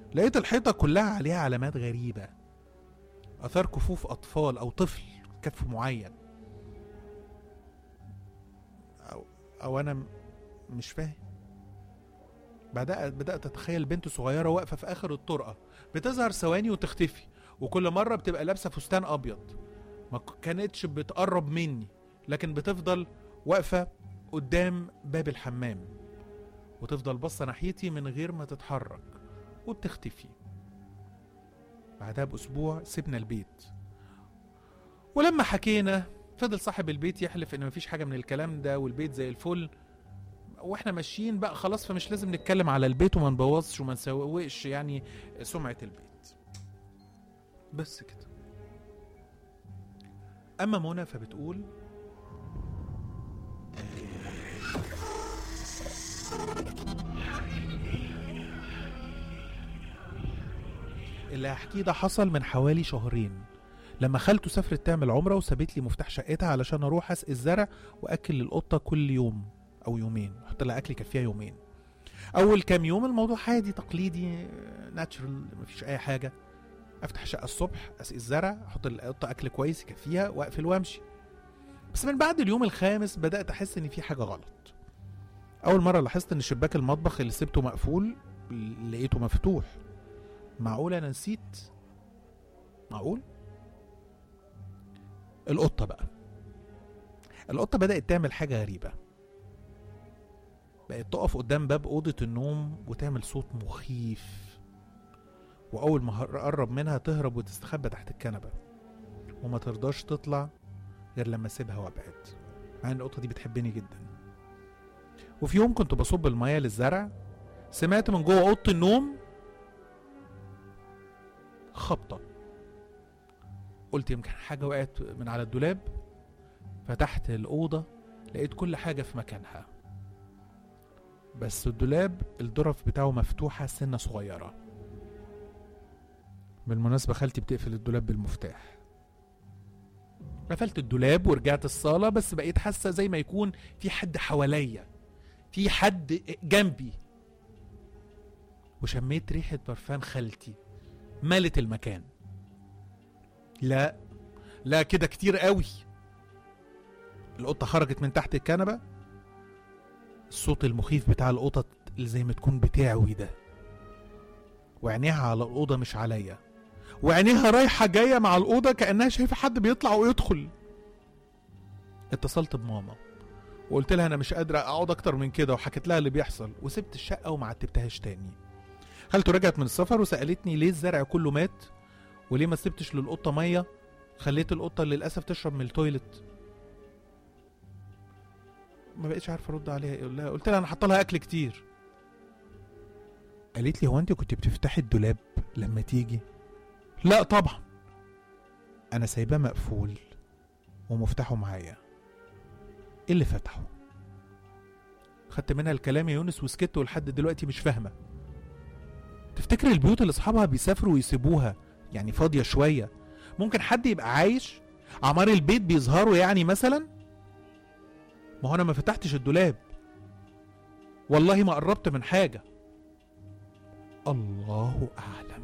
لقيت الحيطة كلها عليها علامات غريبة أثار كفوف أطفال أو طفل كف معين أو, أو أنا م- مش فاهم بدأت بدأت أتخيل بنت صغيرة واقفة في آخر الطرقة بتظهر ثواني وتختفي وكل مرة بتبقى لابسة فستان أبيض ما ك- كانتش بتقرب مني لكن بتفضل واقفة قدام باب الحمام وتفضل باصة ناحيتي من غير ما تتحرك وبتختفي بعدها بأسبوع سيبنا البيت ولما حكينا فضل صاحب البيت يحلف ان مفيش حاجة من الكلام ده والبيت زي الفل واحنا ماشيين بقى خلاص فمش لازم نتكلم على البيت وما نبوظش وما نسوقش يعني سمعة البيت بس كده اما منى فبتقول اللي هحكيه ده حصل من حوالي شهرين لما خالته سافرت تعمل عمرة وسابت لي مفتاح شقتها علشان اروح اسقي الزرع واكل للقطة كل يوم او يومين احط لها اكل يكفيها يومين اول كام يوم الموضوع عادي تقليدي ناتشرال مفيش اي حاجة افتح الشقة الصبح اسقي الزرع احط القطة اكل كويس يكفيها واقفل وامشي بس من بعد اليوم الخامس بدأت احس ان في حاجة غلط اول مرة لاحظت ان شباك المطبخ اللي سبته مقفول لقيته مفتوح معقول انا نسيت معقول القطة بقى القطة بدأت تعمل حاجة غريبة بقت تقف قدام باب أوضة النوم وتعمل صوت مخيف وأول ما أقرب منها تهرب وتستخبى تحت الكنبة وما ترضاش تطلع غير لما أسيبها وأبعد مع إن القطة دي بتحبني جدا وفي يوم كنت بصب المية للزرع سمعت من جوه أوضة النوم خبطة قلت يمكن حاجة وقعت من على الدولاب فتحت الأوضة لقيت كل حاجة في مكانها بس الدولاب الظرف بتاعه مفتوحة سنة صغيرة بالمناسبة خالتي بتقفل الدولاب بالمفتاح قفلت الدولاب ورجعت الصالة بس بقيت حاسة زي ما يكون في حد حواليا في حد جنبي وشميت ريحة برفان خالتي ملت المكان لا لا كده كتير قوي القطة خرجت من تحت الكنبة الصوت المخيف بتاع القطط اللي زي ما تكون بتعوي ده وعينيها على الأوضة مش عليا وعينيها رايحة جاية مع الأوضة كأنها شايفة حد بيطلع ويدخل اتصلت بماما وقلت لها أنا مش قادرة أقعد أكتر من كده وحكيت لها اللي بيحصل وسبت الشقة وما عتبتهاش تاني خالته رجعت من السفر وسألتني ليه الزرع كله مات وليه ما سبتش للقطة مية خليت القطة للأسف تشرب من التويلت ما بقتش عارفة أرد عليها إيه. قلت لها قلت لها أنا حاطة لها أكل كتير قالت لي هو أنت كنت بتفتحي الدولاب لما تيجي لا طبعا أنا سايباه مقفول ومفتاحه معايا إيه اللي فتحه خدت منها الكلام يا يونس وسكت ولحد دلوقتي مش فاهمة تفتكر البيوت اللي أصحابها بيسافروا ويسيبوها يعني فاضية شوية ممكن حد يبقى عايش عمار البيت بيظهروا يعني مثلا ما هو انا ما فتحتش الدولاب والله ما قربت من حاجة الله أعلم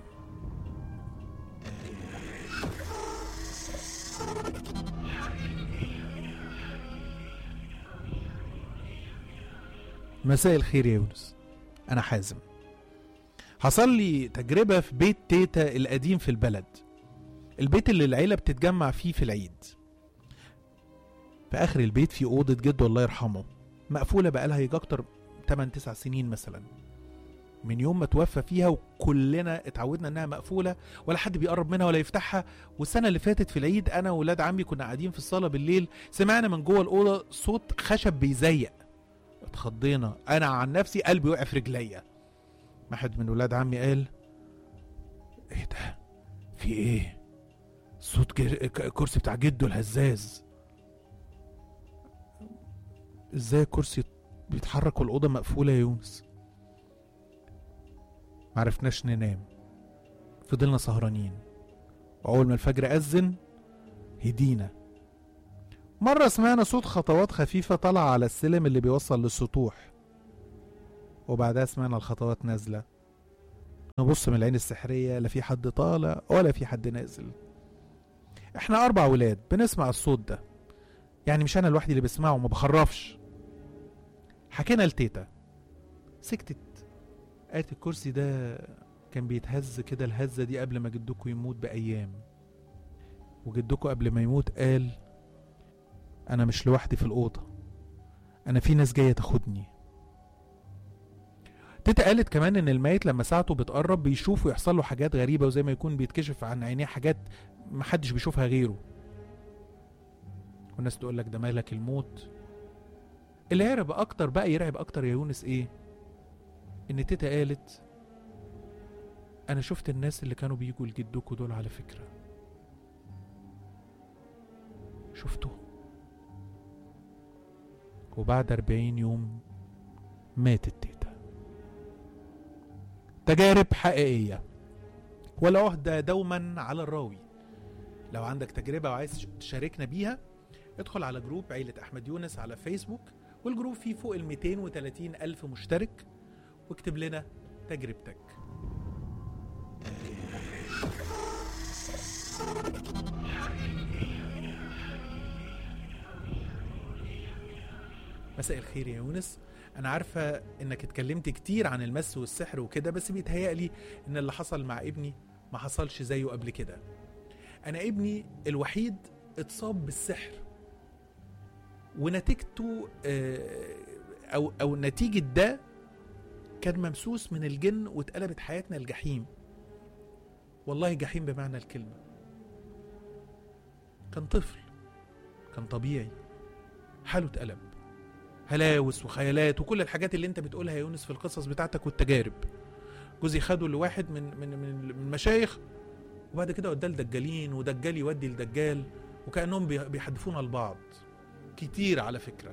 مساء الخير يا يونس أنا حازم حصل لي تجربة في بيت تيتا القديم في البلد البيت اللي العيلة بتتجمع فيه في العيد في آخر البيت في أوضة جده الله يرحمه مقفولة بقالها يجي أكتر 8 9 سنين مثلا من يوم ما توفى فيها وكلنا اتعودنا انها مقفوله ولا حد بيقرب منها ولا يفتحها والسنه اللي فاتت في العيد انا وولاد عمي كنا قاعدين في الصاله بالليل سمعنا من جوه الاوضه صوت خشب بيزيق اتخضينا انا عن نفسي قلبي وقع في رجليا واحد من ولاد عمي قال ايه ده في ايه صوت جر... ك- كرسي بتاع جده الهزاز ازاي الكرسي بيتحرك والاوضه مقفوله يا يونس معرفناش ننام فضلنا سهرانين واول ما الفجر اذن هدينا مرة سمعنا صوت خطوات خفيفة طالعة على السلم اللي بيوصل للسطوح وبعدها سمعنا الخطوات نازلة نبص من العين السحرية لا في حد طالع ولا في حد نازل احنا أربع ولاد بنسمع الصوت ده يعني مش أنا لوحدي اللي بسمعه وما بخرفش حكينا لتيتا سكتت قالت الكرسي ده كان بيتهز كده الهزة دي قبل ما جدكم يموت بأيام وجدكم قبل ما يموت قال أنا مش لوحدي في الأوضة أنا في ناس جاية تاخدني تيتا قالت كمان ان الميت لما ساعته بتقرب بيشوف ويحصل له حاجات غريبه وزي ما يكون بيتكشف عن عينيه حاجات محدش بيشوفها غيره والناس تقول لك ده مالك الموت اللي يرعب اكتر بقى يرعب اكتر يا يونس ايه ان تيتا قالت انا شفت الناس اللي كانوا بيجوا لجدكوا دول على فكره شفتهم وبعد أربعين يوم ماتت تيتا تجارب حقيقية ولا عهدة دوما على الراوي لو عندك تجربة وعايز تشاركنا بيها ادخل على جروب عيلة أحمد يونس على فيسبوك والجروب فيه فوق ال 230 ألف مشترك واكتب لنا تجربتك مساء الخير يا يونس انا عارفه انك اتكلمت كتير عن المس والسحر وكده بس بيتهيألي ان اللي حصل مع ابني ما حصلش زيه قبل كده انا ابني الوحيد اتصاب بالسحر ونتيجته آه، او او نتيجه ده كان ممسوس من الجن واتقلبت حياتنا الجحيم والله جحيم بمعنى الكلمه كان طفل كان طبيعي حاله اتقلب هلاوس وخيالات وكل الحاجات اللي انت بتقولها يا يونس في القصص بتاعتك والتجارب جوزي خده لواحد من من من المشايخ وبعد كده وداه لدجالين ودجال يودي لدجال وكانهم بي- بيحدفونا لبعض كتير على فكره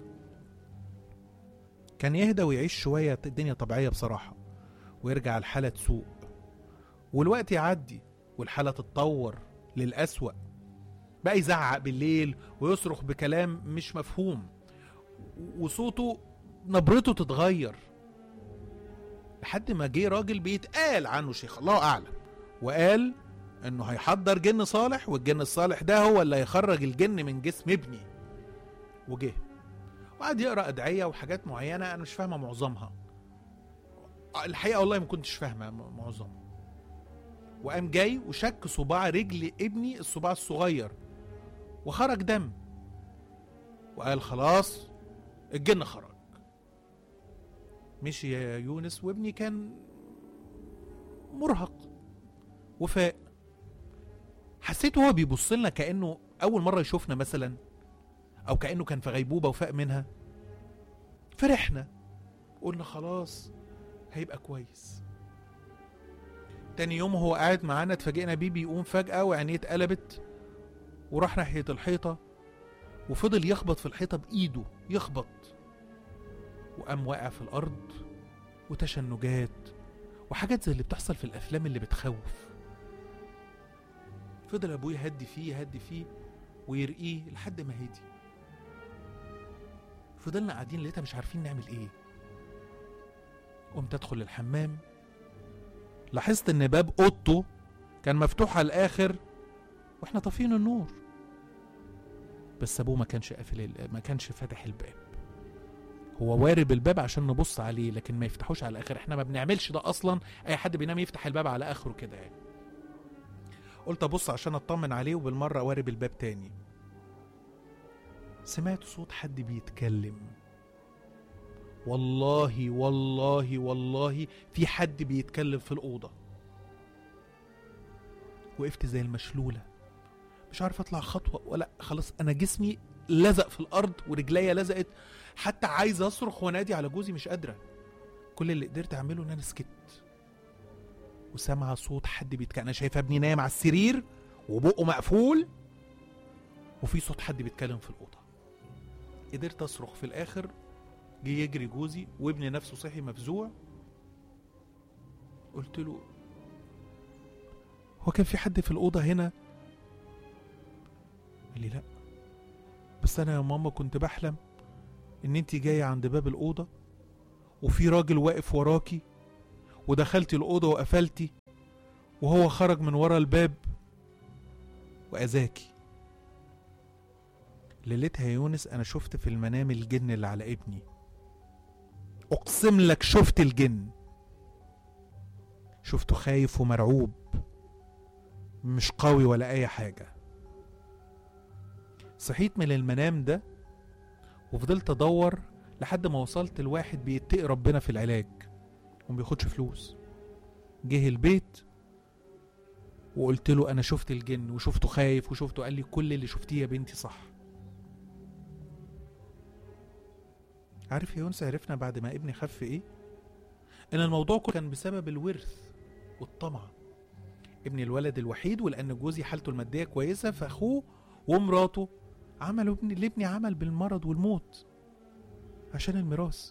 كان يهدى ويعيش شويه الدنيا طبيعيه بصراحه ويرجع الحاله تسوء والوقت يعدي والحاله تتطور للأسوأ بقى يزعق بالليل ويصرخ بكلام مش مفهوم وصوته نبرته تتغير لحد ما جه راجل بيتقال عنه شيخ الله اعلم وقال انه هيحضر جن صالح والجن الصالح ده هو اللي هيخرج الجن من جسم ابني وجه وقعد يقرا ادعيه وحاجات معينه انا مش فاهمه معظمها الحقيقه والله ما كنتش فاهمه م- معظمها وقام جاي وشك صباع رجل ابني الصباع الصغير وخرج دم وقال خلاص الجن خرج مشي يا يونس وابني كان مرهق وفاق حسيت وهو بيبص لنا كانه اول مره يشوفنا مثلا او كانه كان في غيبوبه وفاق منها فرحنا قلنا خلاص هيبقى كويس تاني يوم هو قاعد معانا اتفاجئنا بيه بيقوم فجأة وعينيه اتقلبت وراح ناحية الحيطة وفضل يخبط في الحيطة بإيده يخبط وقام واقع في الأرض وتشنجات وحاجات زي اللي بتحصل في الأفلام اللي بتخوف فضل أبوي يهدي فيه يهدي فيه ويرقيه لحد ما هدي فضلنا قاعدين لقيتها مش عارفين نعمل ايه قمت ادخل الحمام لاحظت ان باب اوضته كان مفتوح على الاخر واحنا طافيين النور بس ابوه ما كانش قافل ال- ما كانش فاتح الباب هو وارب الباب عشان نبص عليه لكن ما يفتحوش على الاخر احنا ما بنعملش ده اصلا اي حد بينام يفتح الباب على اخره كده يعني قلت ابص عشان اطمن عليه وبالمره وارب الباب تاني سمعت صوت حد بيتكلم والله والله والله في حد بيتكلم في الأوضة وقفت زي المشلولة مش عارف اطلع خطوة ولا خلاص انا جسمي لزق في الارض ورجليا لزقت حتى عايز اصرخ وانادي على جوزي مش قادرة كل اللي قدرت اعمله ان انا سكت وسامعة صوت حد بيتكلم انا شايفه ابني نايم على السرير وبقه مقفول وفي صوت حد بيتكلم في الأوضة قدرت اصرخ في الاخر جه يجري جوزي وابني نفسه صحي مفزوع قلت له هو كان في حد في الأوضة هنا قال لي لا بس أنا يا ماما كنت بحلم إن أنت جاية عند باب الأوضة وفي راجل واقف وراكي ودخلتي الأوضة وقفلتي وهو خرج من ورا الباب وأذاكي ليلتها يا يونس أنا شفت في المنام الجن اللي على ابني أقسم لك شفت الجن شفته خايف ومرعوب مش قوي ولا أي حاجة صحيت من المنام ده وفضلت أدور لحد ما وصلت لواحد بيتقي ربنا في العلاج وما بياخدش فلوس جه البيت وقلت له انا شفت الجن وشفته خايف وشفته قال لي كل اللي شفتيه يا بنتي صح عارف يا يونس عرفنا بعد ما ابني خف ايه ان الموضوع كله كان بسبب الورث والطمع ابني الولد الوحيد ولان جوزي حالته الماديه كويسه فاخوه ومراته عملوا ابني لابني عمل بالمرض والموت عشان الميراث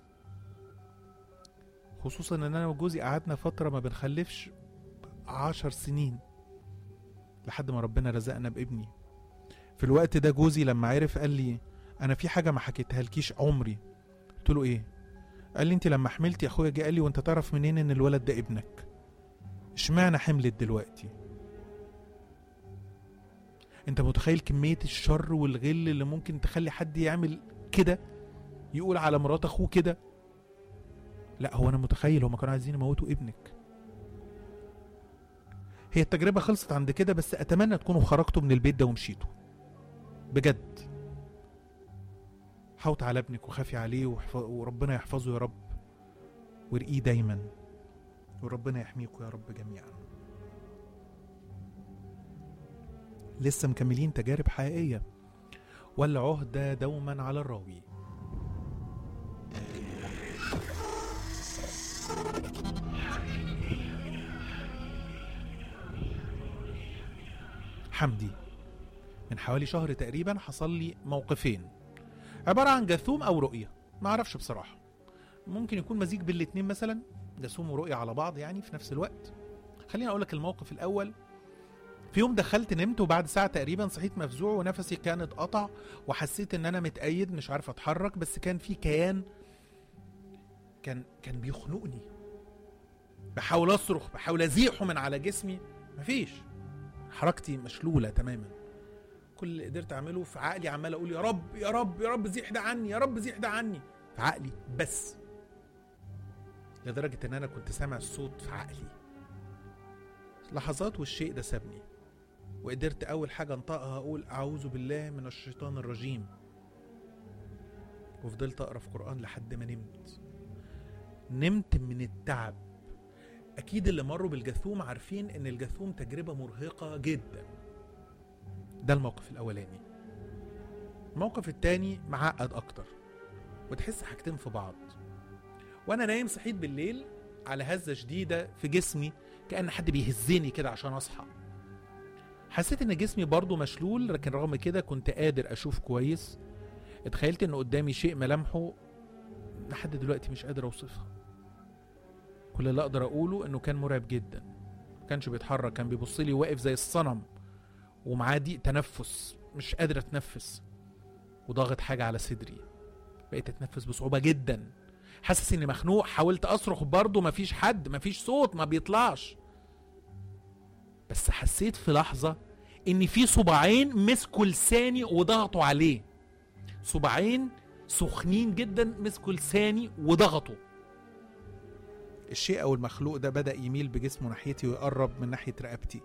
خصوصا ان انا وجوزي قعدنا فتره ما بنخلفش عشر سنين لحد ما ربنا رزقنا بابني في الوقت ده جوزي لما عرف قال لي انا في حاجه ما حكيتها لكيش عمري قلت له ايه قال لي انت لما حملتي اخويا جه قال لي وانت تعرف منين ان الولد ده ابنك اشمعنى حملت دلوقتي انت متخيل كميه الشر والغل اللي ممكن تخلي حد يعمل كده يقول على مرات اخوه كده لا هو انا متخيل هما كانوا عايزين يموتوا ابنك هي التجربة خلصت عند كده بس أتمنى تكونوا خرجتوا من البيت ده ومشيتوا بجد حوط على ابنك وخافي عليه وحف... وربنا يحفظه يا رب وارقيه دايما وربنا يحميكم يا رب جميعا لسه مكملين تجارب حقيقية والعهدة دوما على الراوي حمدي من حوالي شهر تقريبا حصل لي موقفين عبارة عن جاثوم أو رؤية ما أعرفش بصراحة ممكن يكون مزيج بين الاتنين مثلا جاثوم ورؤية على بعض يعني في نفس الوقت خليني أقول لك الموقف الأول في يوم دخلت نمت وبعد ساعة تقريبا صحيت مفزوع ونفسي كان اتقطع وحسيت ان انا متأيد مش عارف اتحرك بس كان في كيان كان كان بيخنقني بحاول اصرخ بحاول ازيحه من على جسمي مفيش حركتي مشلوله تماما كل اللي قدرت اعمله في عقلي عمال اقول يا رب يا رب يا رب زيح ده عني يا رب زيح ده عني في عقلي بس لدرجه ان انا كنت سامع الصوت في عقلي لحظات والشيء ده سابني وقدرت اول حاجه انطقها اقول اعوذ بالله من الشيطان الرجيم وفضلت اقرا في قران لحد ما نمت نمت من التعب اكيد اللي مروا بالجاثوم عارفين ان الجاثوم تجربه مرهقه جدا ده الموقف الاولاني الموقف التاني معقد اكتر وتحس حاجتين في بعض وانا نايم صحيت بالليل على هزه شديده في جسمي كان حد بيهزني كده عشان اصحى حسيت ان جسمي برضه مشلول لكن رغم كده كنت قادر اشوف كويس اتخيلت ان قدامي شيء ملامحه لحد دلوقتي مش قادر اوصفها كل اللي اقدر اقوله انه كان مرعب جدا ما كانش بيتحرك كان بيبص لي واقف زي الصنم ومعاه ضيق تنفس مش قادر اتنفس وضاغط حاجه على صدري بقيت اتنفس بصعوبه جدا حاسس اني مخنوق حاولت اصرخ برضه مفيش حد مفيش صوت ما بيطلعش بس حسيت في لحظه ان في صباعين مسكوا لساني وضغطوا عليه صباعين سخنين جدا مسكوا لساني وضغطوا الشيء او المخلوق ده بدا يميل بجسمه ناحيتي ويقرب من ناحيه رقبتي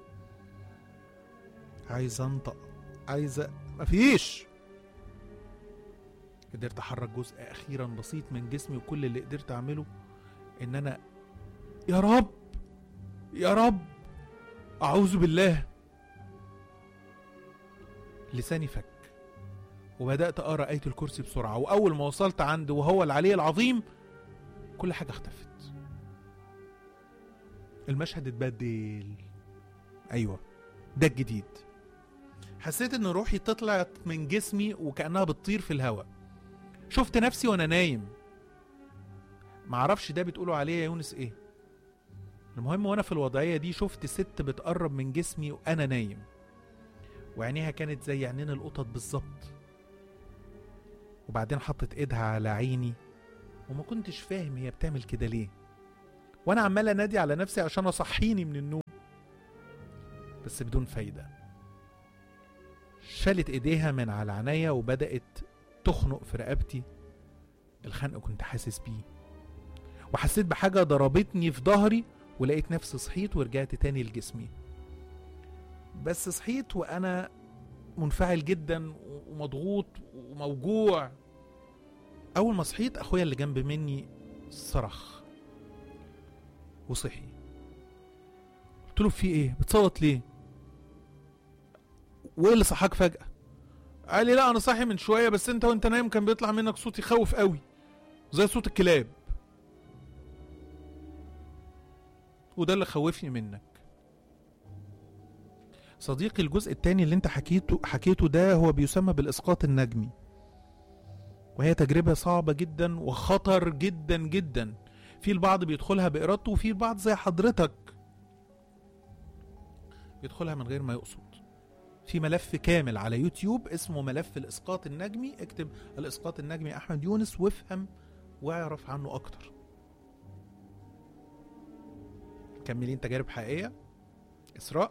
عايز انطق عايز أ- مفيش قدرت احرك جزء اخيرا بسيط من جسمي وكل اللي قدرت اعمله ان انا يا رب يا رب اعوذ بالله لساني فك وبدات اقرا ايه الكرسي بسرعه واول ما وصلت عند وهو العلي العظيم كل حاجه اختفت المشهد اتبدل ايوه ده الجديد حسيت ان روحي طلعت من جسمي وكانها بتطير في الهواء شفت نفسي وانا نايم معرفش ده بتقولوا عليه يا يونس ايه المهم وانا في الوضعيه دي شفت ست بتقرب من جسمي وانا نايم وعينيها كانت زي عينين القطط بالظبط وبعدين حطت ايدها على عيني وما كنتش فاهم هي بتعمل كده ليه وانا عمال انادي على نفسي عشان اصحيني من النوم بس بدون فايده شالت ايديها من على عينيا وبدات تخنق في رقبتي الخنق كنت حاسس بيه وحسيت بحاجه ضربتني في ظهري ولقيت نفسي صحيت ورجعت تاني لجسمي بس صحيت وانا منفعل جدا ومضغوط وموجوع اول ما صحيت اخويا اللي جنب مني صرخ وصحي قلت له في ايه بتصوت ليه وايه اللي صحاك فجاه قال لي لا انا صاحي من شويه بس انت وانت نايم كان بيطلع منك صوت يخوف قوي زي صوت الكلاب وده اللي خوفني منك صديقي الجزء التاني اللي انت حكيته حكيته ده هو بيسمى بالاسقاط النجمي وهي تجربة صعبة جدا وخطر جدا جدا في البعض بيدخلها بإرادته وفي البعض زي حضرتك بيدخلها من غير ما يقصد في ملف كامل على يوتيوب اسمه ملف الإسقاط النجمي اكتب الإسقاط النجمي أحمد يونس وافهم واعرف عنه أكتر مكملين تجارب حقيقية إسراء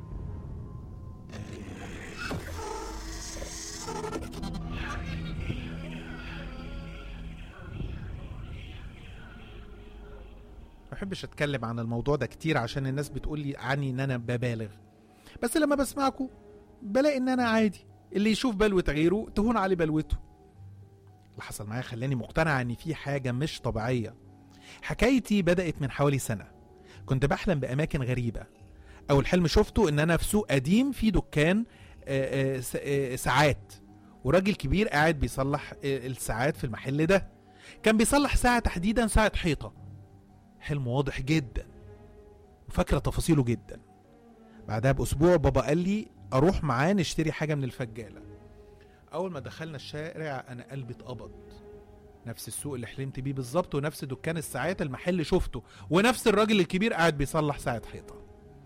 ما بحبش اتكلم عن الموضوع ده كتير عشان الناس بتقول لي عني ان انا ببالغ بس لما بسمعكم بلاقي ان انا عادي اللي يشوف بلوة غيره تهون عليه بلوته اللي حصل معايا خلاني مقتنع ان في حاجة مش طبيعية حكايتي بدأت من حوالي سنة كنت بحلم بأماكن غريبة أول حلم شفته إن أنا في سوق قديم في دكان آه، آه، س- آه، ساعات وراجل كبير قاعد بيصلح آه، الساعات في المحل ده كان بيصلح ساعة تحديدا ساعة حيطة حلم واضح جدا وفاكرة تفاصيله جدا بعدها بأسبوع بابا قال لي أروح معاه نشتري حاجة من الفجالة أول ما دخلنا الشارع أنا قلبي اتقبض نفس السوق اللي حلمت بيه بالظبط ونفس دكان الساعات المحل شفته ونفس الراجل الكبير قاعد بيصلح ساعة حيطة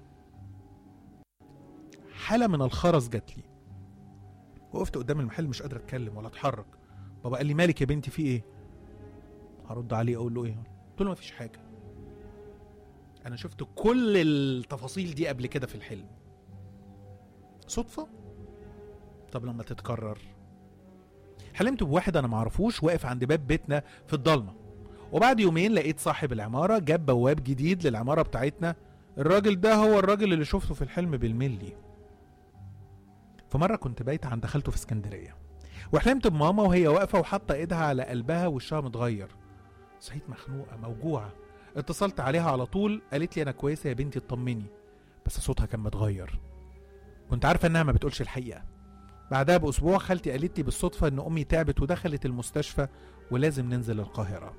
حالة من الخرس جات لي وقفت قدام المحل مش قادر اتكلم ولا اتحرك بابا قال لي مالك يا بنتي في ايه هرد عليه اقول له ايه قلت له مفيش حاجه انا شفت كل التفاصيل دي قبل كده في الحلم صدفه طب لما تتكرر حلمت بواحد انا معرفوش واقف عند باب بيتنا في الضلمه وبعد يومين لقيت صاحب العماره جاب بواب جديد للعماره بتاعتنا الراجل ده هو الراجل اللي شفته في الحلم بالملي في مرة كنت بايت عند خالته في اسكندرية وحلمت بماما وهي واقفة وحاطة ايدها على قلبها وشها متغير صحيت مخنوقة موجوعة اتصلت عليها على طول قالت لي انا كويسة يا بنتي اطمني بس صوتها كان متغير كنت عارفة انها ما بتقولش الحقيقة بعدها باسبوع خالتي قالت لي بالصدفة ان امي تعبت ودخلت المستشفى ولازم ننزل القاهرة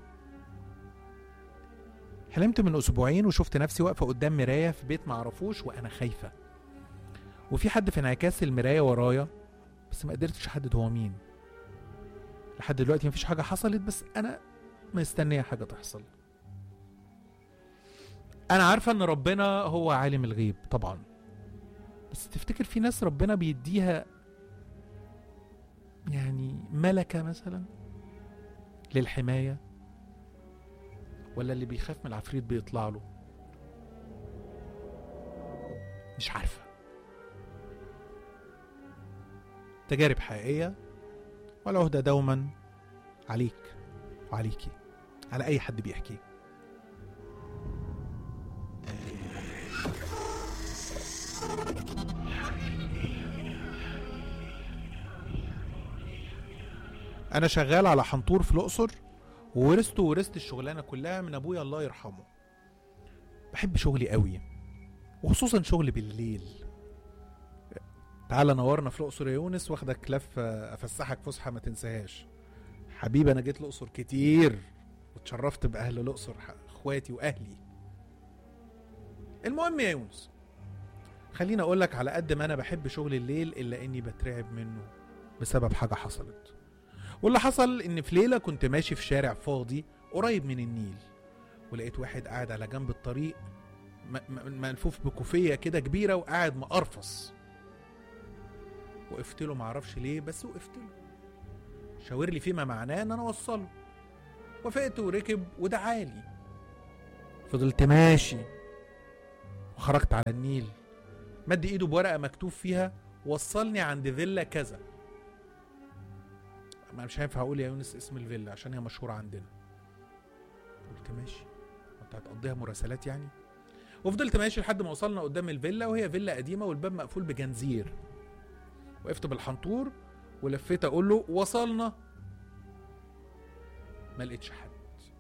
حلمت من اسبوعين وشفت نفسي واقفة قدام مراية في بيت معرفوش وانا خايفة وفي حد في انعكاس المراية ورايا بس ما قدرتش احدد هو مين لحد دلوقتي مفيش حاجة حصلت بس انا مستنية حاجة تحصل انا عارفة ان ربنا هو عالم الغيب طبعا بس تفتكر في ناس ربنا بيديها يعني ملكة مثلا للحماية ولا اللي بيخاف من العفريت بيطلع له مش عارفه تجارب حقيقية والعهدة دوما عليك وعليكي على أي حد بيحكي أنا شغال على حنطور في الأقصر وورثته ورثت الشغلانة كلها من أبويا الله يرحمه بحب شغلي قوي وخصوصا شغلي بالليل تعالى نورنا في الاقصر يا يونس واخدك لفه افسحك فسحه ما تنساهاش حبيبي انا جيت الاقصر كتير واتشرفت باهل الاقصر ح- اخواتي واهلي المهم يا يونس خليني اقول لك على قد ما انا بحب شغل الليل الا اني بترعب منه بسبب حاجه حصلت واللي حصل ان في ليله كنت ماشي في شارع فاضي قريب من النيل ولقيت واحد قاعد على جنب الطريق م- م- ملفوف بكوفيه كده كبيره وقاعد مقرفص وقفت له معرفش ليه بس وقفت له شاور لي فيما معناه ان انا اوصله وافقت وركب ودعالي فضلت ماشي وخرجت على النيل مد ايده بورقه مكتوب فيها وصلني عند فيلا كذا ما مش هينفع اقول يا يونس اسم الفيلا عشان هي مشهوره عندنا قلت ماشي انت هتقضيها مراسلات يعني وفضلت ماشي لحد ما وصلنا قدام الفيلا وهي فيلا قديمه والباب مقفول بجنزير وقفت بالحنطور ولفيت اقول له وصلنا ما لقيتش حد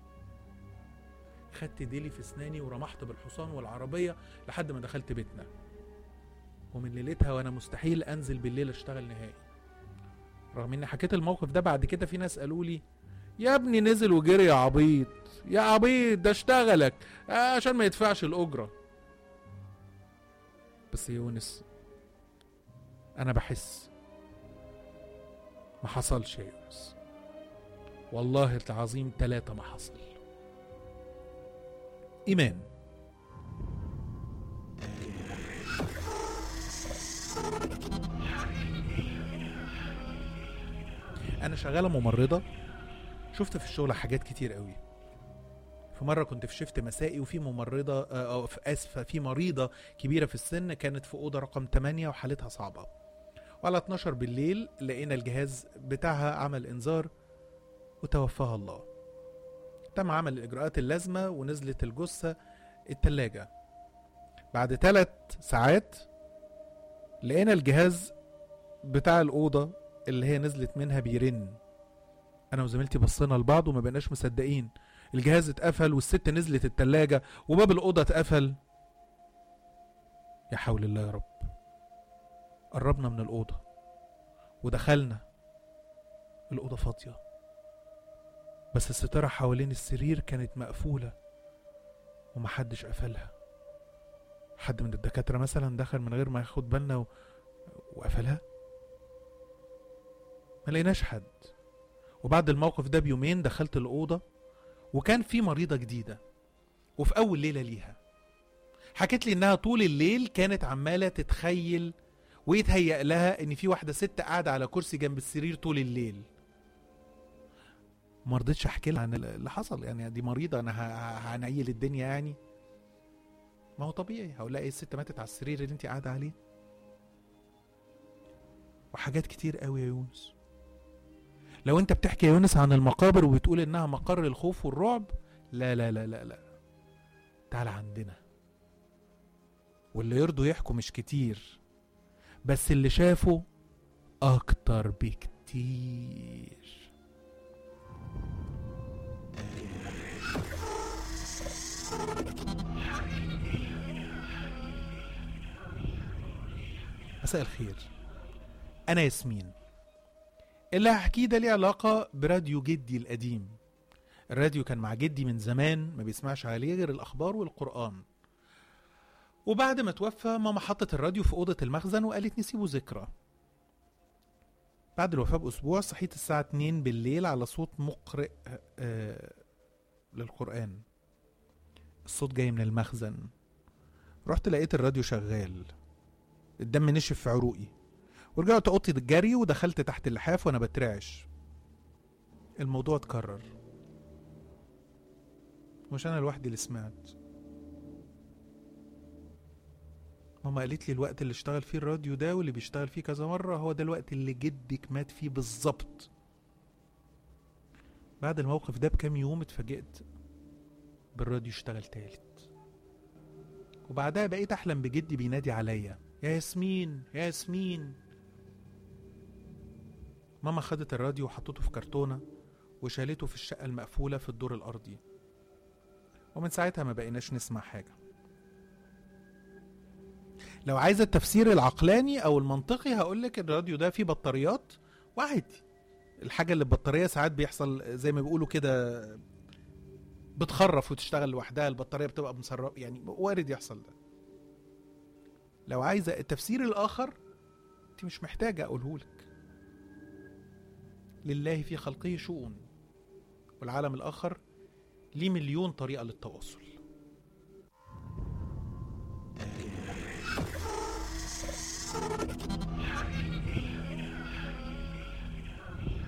خدت ديلي في اسناني ورمحت بالحصان والعربيه لحد ما دخلت بيتنا ومن ليلتها وانا مستحيل انزل بالليل اشتغل نهائي رغم اني حكيت الموقف ده بعد كده في ناس قالوا لي يا ابني نزل وجري يا عبيط يا عبيط ده اشتغلك آه عشان ما يدفعش الاجره بس يا يونس انا بحس ما حصلش يا يونس والله العظيم ثلاثة ما حصل إيمان أنا شغالة ممرضة شفت في الشغل حاجات كتير قوي في مرة كنت في شفت مسائي وفي ممرضة آه، أو في آسفة في مريضة كبيرة في السن كانت في أوضة رقم 8 وحالتها صعبة وعلى 12 بالليل لقينا الجهاز بتاعها عمل إنذار وتوفاها الله تم عمل الإجراءات اللازمة ونزلت الجثة التلاجة بعد ثلاث ساعات لقينا الجهاز بتاع الأوضة اللي هي نزلت منها بيرن أنا وزميلتي بصينا لبعض وما بقناش مصدقين الجهاز اتقفل والست نزلت التلاجة وباب الأوضة اتقفل يا حول الله يا رب قربنا من الأوضة ودخلنا الأوضة فاضية بس الستارة حوالين السرير كانت مقفولة ومحدش قفلها حد من الدكاترة مثلا دخل من غير ما ياخد بالنا و... وقفلها ما لقيناش حد وبعد الموقف ده بيومين دخلت الأوضة وكان في مريضة جديدة وفي أول ليلة ليها حكت لي إنها طول الليل كانت عمالة تتخيل ويتهيأ لها إن في واحدة ست قاعدة على كرسي جنب السرير طول الليل ما رضيتش احكي لها عن اللي حصل يعني دي مريضه انا ه- ه- هنيل الدنيا يعني ما هو طبيعي هقول لها ايه الست ماتت على السرير اللي انت قاعده عليه وحاجات كتير قوي يا يونس لو انت بتحكي يا يونس عن المقابر وبتقول انها مقر الخوف والرعب لا لا لا لا لا تعال عندنا واللي يرضوا يحكوا مش كتير بس اللي شافوا اكتر بكتير مساء الخير انا ياسمين اللي هحكيه ده ليه علاقة براديو جدي القديم الراديو كان مع جدي من زمان ما بيسمعش عليه غير الأخبار والقرآن وبعد ما توفى ماما حطت الراديو في أوضة المخزن وقالت نسيبه ذكرى بعد الوفاة بأسبوع صحيت الساعة 2 بالليل على صوت مقرئ آه للقرآن الصوت جاي من المخزن رحت لقيت الراديو شغال الدم نشف في عروقي ورجعت اوضتي الجري ودخلت تحت اللحاف وانا بترعش الموضوع اتكرر مش انا لوحدي اللي سمعت ماما قالت لي الوقت اللي اشتغل فيه الراديو ده واللي بيشتغل فيه كذا مرة هو ده الوقت اللي جدك مات فيه بالظبط بعد الموقف ده بكام يوم اتفاجئت بالراديو اشتغل تالت وبعدها بقيت احلم بجدي بينادي عليا يا ياسمين يا ياسمين ماما خدت الراديو وحطته في كرتونة وشالته في الشقة المقفولة في الدور الأرضي ومن ساعتها ما بقيناش نسمع حاجة لو عايزة التفسير العقلاني أو المنطقي هقولك الراديو ده فيه بطاريات وعادي الحاجة اللي ببطارية ساعات بيحصل زي ما بيقولوا كده بتخرف وتشتغل لوحدها البطارية بتبقى مسرب يعني وارد يحصل ده لو عايزة التفسير الآخر انت مش محتاجة أقولهولك لله في خلقه شؤون والعالم الآخر ليه مليون طريقة للتواصل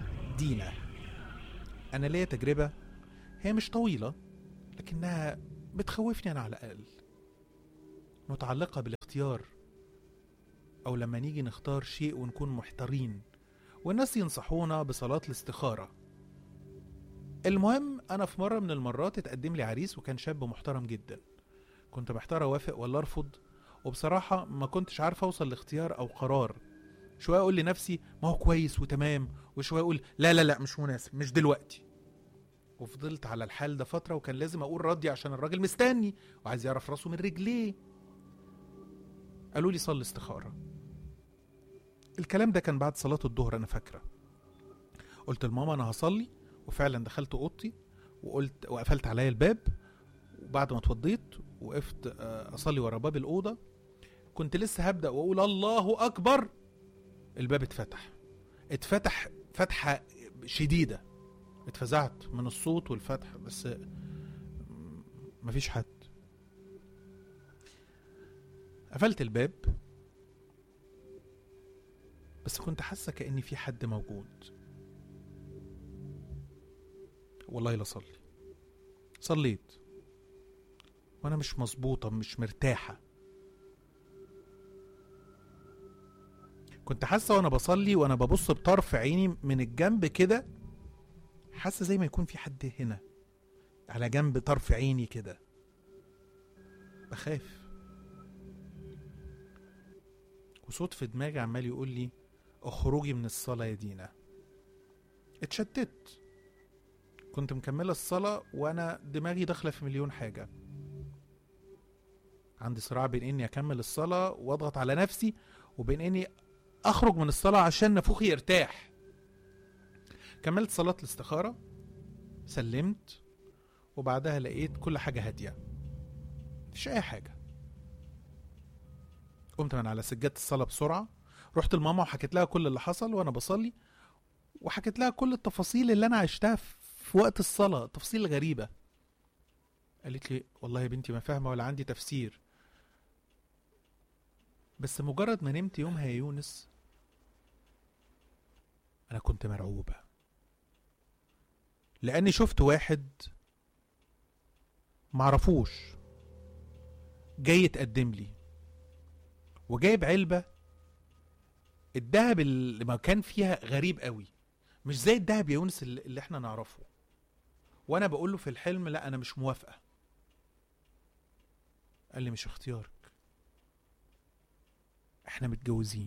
دينا أنا ليا تجربة هي مش طويلة لكنها بتخوفني انا على الاقل متعلقه بالاختيار او لما نيجي نختار شيء ونكون محتارين والناس ينصحونا بصلاه الاستخاره المهم انا في مره من المرات اتقدم لي عريس وكان شاب محترم جدا كنت محتار اوافق ولا ارفض وبصراحه ما كنتش عارف اوصل لاختيار او قرار شويه اقول لنفسي ما هو كويس وتمام وشويه اقول لا لا لا مش مناسب مش دلوقتي وفضلت على الحال ده فتره وكان لازم اقول ردي عشان الراجل مستني وعايز يعرف راسه من رجليه قالوا لي صلي استخاره الكلام ده كان بعد صلاه الظهر انا فاكره قلت لماما انا هصلي وفعلا دخلت اوضتي وقلت وقفلت عليا الباب وبعد ما اتوضيت وقفت آه، اصلي ورا باب الاوضه كنت لسه هبدا واقول الله اكبر الباب اتفتح اتفتح فتحه شديده اتفزعت من الصوت والفتح بس مفيش حد قفلت الباب بس كنت حاسه كأن في حد موجود والله لا صلي صليت وانا مش مظبوطه مش مرتاحه كنت حاسه وانا بصلي وانا ببص بطرف عيني من الجنب كده حاسه زي ما يكون في حد هنا على جنب طرف عيني كده بخاف وصوت في دماغي عمال يقول لي اخرجي من الصلاة يا دينا اتشتت كنت مكملة الصلاة وانا دماغي داخلة في مليون حاجة عندي صراع بين اني اكمل الصلاة واضغط على نفسي وبين اني اخرج من الصلاة عشان نفوخي يرتاح كملت صلاة الاستخارة سلمت وبعدها لقيت كل حاجة هادية مفيش أي حاجة قمت من على سجادة الصلاة بسرعة رحت لماما وحكيت لها كل اللي حصل وأنا بصلي وحكيت لها كل التفاصيل اللي أنا عشتها في وقت الصلاة تفاصيل غريبة قالت لي والله يا بنتي ما فاهمة ولا عندي تفسير بس مجرد ما نمت يومها يا يونس أنا كنت مرعوبة لأني شفت واحد معرفوش جاي يتقدم لي وجايب علبة الدهب اللي ما كان فيها غريب قوي مش زي الدهب يا يونس اللي اللي احنا نعرفه وانا بقول له في الحلم لا انا مش موافقة قال لي مش اختيارك احنا متجوزين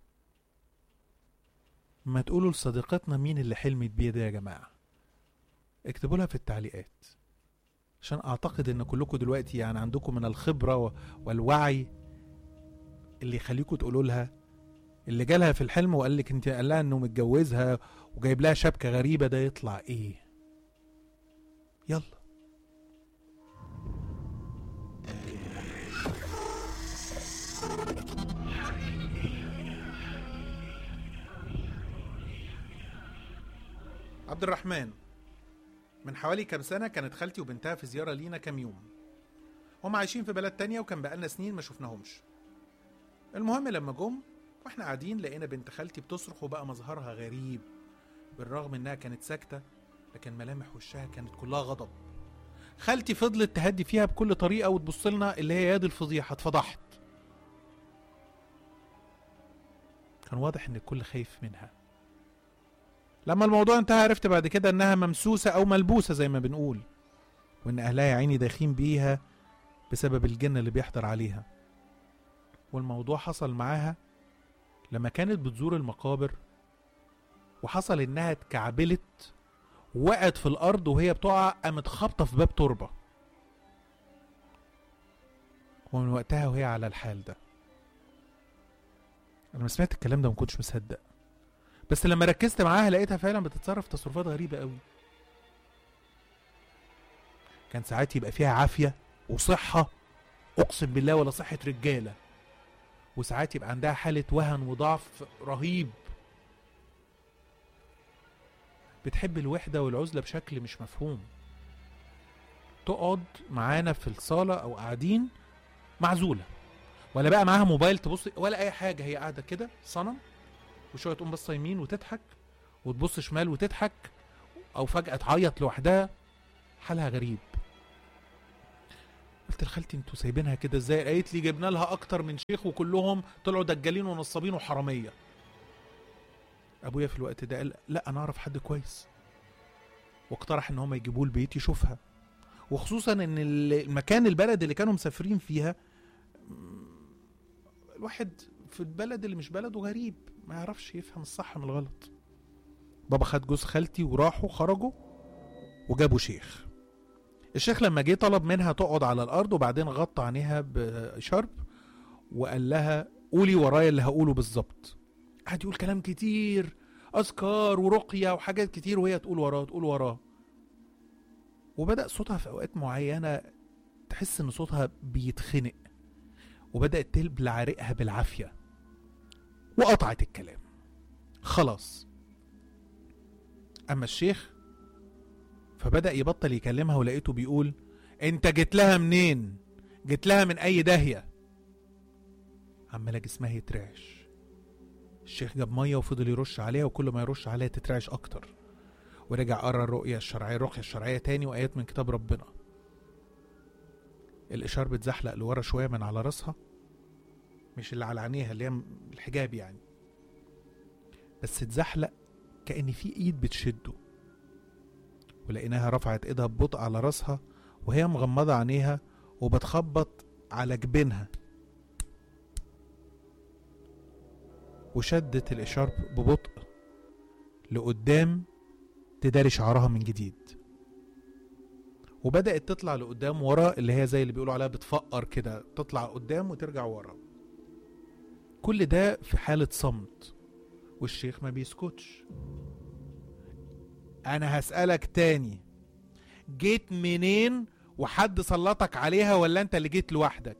ما تقولوا لصديقتنا مين اللي حلمت بيه ده يا جماعة اكتبوا لها في التعليقات عشان اعتقد ان كلكم دلوقتي يعني عندكم من الخبرة و- والوعي اللي يخليكم تقولوا لها اللي جالها في الحلم وقال لك انت قال لها انه متجوزها وجايب لها شبكة غريبة ده يطلع ايه يلا عبد الرحمن من حوالي كام سنة كانت خالتي وبنتها في زيارة لينا كام يوم هم عايشين في بلد تانية وكان بقالنا سنين ما شفناهمش المهم لما جم واحنا قاعدين لقينا بنت خالتي بتصرخ وبقى مظهرها غريب بالرغم انها كانت ساكتة لكن ملامح وشها كانت كلها غضب خالتي فضلت تهدي فيها بكل طريقة وتبص لنا اللي هي يد الفضيحة اتفضحت كان واضح ان الكل خايف منها لما الموضوع انتهى عرفت بعد كده انها ممسوسة او ملبوسة زي ما بنقول وان اهلها يا عيني داخين بيها بسبب الجن اللي بيحضر عليها والموضوع حصل معاها لما كانت بتزور المقابر وحصل انها اتكعبلت وقعت في الارض وهي بتقع قامت خابطه في باب تربه ومن وقتها وهي على الحال ده انا لما سمعت الكلام ده ما كنتش مصدق بس لما ركزت معاها لقيتها فعلا بتتصرف تصرفات غريبه قوي كان ساعات يبقى فيها عافيه وصحه اقسم بالله ولا صحه رجاله وساعات يبقى عندها حاله وهن وضعف رهيب بتحب الوحده والعزله بشكل مش مفهوم تقعد معانا في الصاله او قاعدين معزوله ولا بقى معاها موبايل تبص ولا اي حاجه هي قاعده كده صنم وشويه تقوم بصه يمين وتضحك وتبص شمال وتضحك او فجاه تعيط لوحدها حالها غريب قلت لخالتي انتوا سايبينها كده ازاي قالت لي جبنا لها اكتر من شيخ وكلهم طلعوا دجالين ونصابين وحراميه ابويا في الوقت ده قال لا انا اعرف حد كويس واقترح ان هم يجيبوه البيت يشوفها وخصوصا ان المكان البلد اللي كانوا مسافرين فيها الواحد في البلد اللي مش بلده غريب ما يعرفش يفهم الصح من الغلط بابا خد جوز خالتي وراحوا خرجوا وجابوا شيخ الشيخ لما جه طلب منها تقعد على الارض وبعدين غطى عينيها بشرب وقال لها قولي ورايا اللي هقوله بالظبط قعد يقول كلام كتير اذكار ورقيه وحاجات كتير وهي تقول وراه تقول وراه وبدا صوتها في اوقات معينه تحس ان صوتها بيتخنق وبدات تبلع ريقها بالعافيه وقطعت الكلام خلاص اما الشيخ فبدا يبطل يكلمها ولقيته بيقول انت جيت لها منين جيت لها من اي داهيه عماله جسمها يترعش الشيخ جاب ميه وفضل يرش عليها وكل ما يرش عليها تترعش اكتر ورجع قرا الرؤيه الشرعيه الرقيه الشرعيه تاني وايات من كتاب ربنا الاشار بتزحلق لورا شويه من على راسها مش اللي على عينيها اللي هي الحجاب يعني بس اتزحلق كأن في ايد بتشده ولقيناها رفعت ايدها ببطء على راسها وهي مغمضة عينيها وبتخبط على جبينها وشدت الإشارب ببطء لقدام تداري شعرها من جديد وبدأت تطلع لقدام ورا اللي هي زي اللي بيقولوا عليها بتفقر كده تطلع قدام وترجع ورا كل ده في حالة صمت والشيخ ما بيسكتش انا هسألك تاني جيت منين وحد سلطك عليها ولا انت اللي جيت لوحدك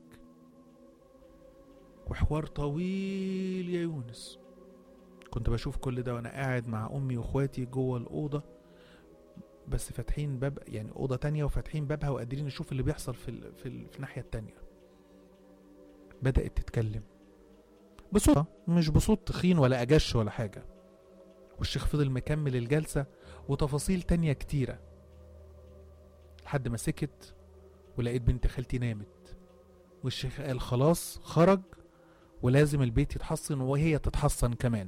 وحوار طويل يا يونس كنت بشوف كل ده وانا قاعد مع امي واخواتي جوه الاوضه بس فاتحين باب يعني اوضه تانية وفاتحين بابها وقادرين نشوف اللي بيحصل في ال في, ال في الناحيه التانية بدات تتكلم بصوت مش بصوت تخين ولا اجش ولا حاجه والشيخ فضل مكمل الجلسه وتفاصيل تانية كتيره لحد ما سكت ولقيت بنت خالتي نامت والشيخ قال خلاص خرج ولازم البيت يتحصن وهي تتحصن كمان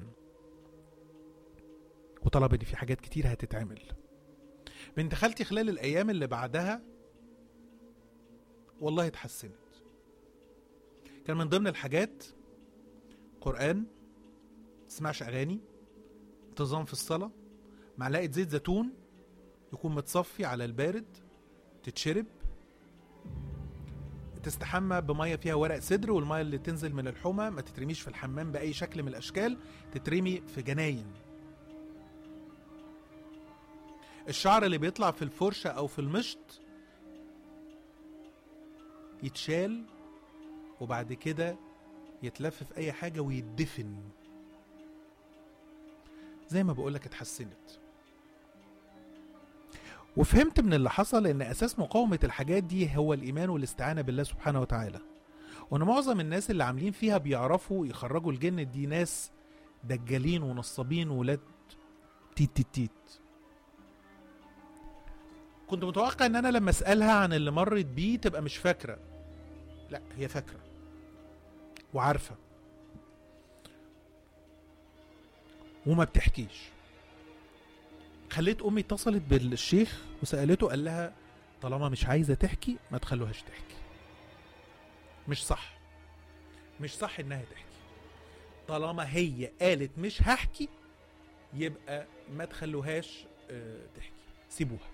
وطلب ان في حاجات كتير هتتعمل بنت خالتي خلال الايام اللي بعدها والله اتحسنت كان من ضمن الحاجات قرآن تسمعش أغاني انتظام في الصلاة معلقة زيت زيتون يكون متصفي على البارد تتشرب تستحمى بمية فيها ورق سدر والمية اللي تنزل من الحمى ما تترميش في الحمام بأي شكل من الأشكال تترمي في جناين الشعر اللي بيطلع في الفرشة أو في المشط يتشال وبعد كده يتلف في أي حاجة ويدفن زي ما بقولك اتحسنت وفهمت من اللي حصل ان اساس مقاومة الحاجات دي هو الايمان والاستعانة بالله سبحانه وتعالى وان معظم الناس اللي عاملين فيها بيعرفوا يخرجوا الجن دي ناس دجالين ونصابين ولاد تيت تيت تيت كنت متوقع ان انا لما اسالها عن اللي مرت بيه تبقى مش فاكره لا هي فاكره وعارفه وما بتحكيش خليت امي اتصلت بالشيخ وسالته قال لها طالما مش عايزه تحكي ما تخلوهاش تحكي مش صح مش صح انها تحكي طالما هي قالت مش هحكي يبقى ما تخلوهاش آه، تحكي سيبوها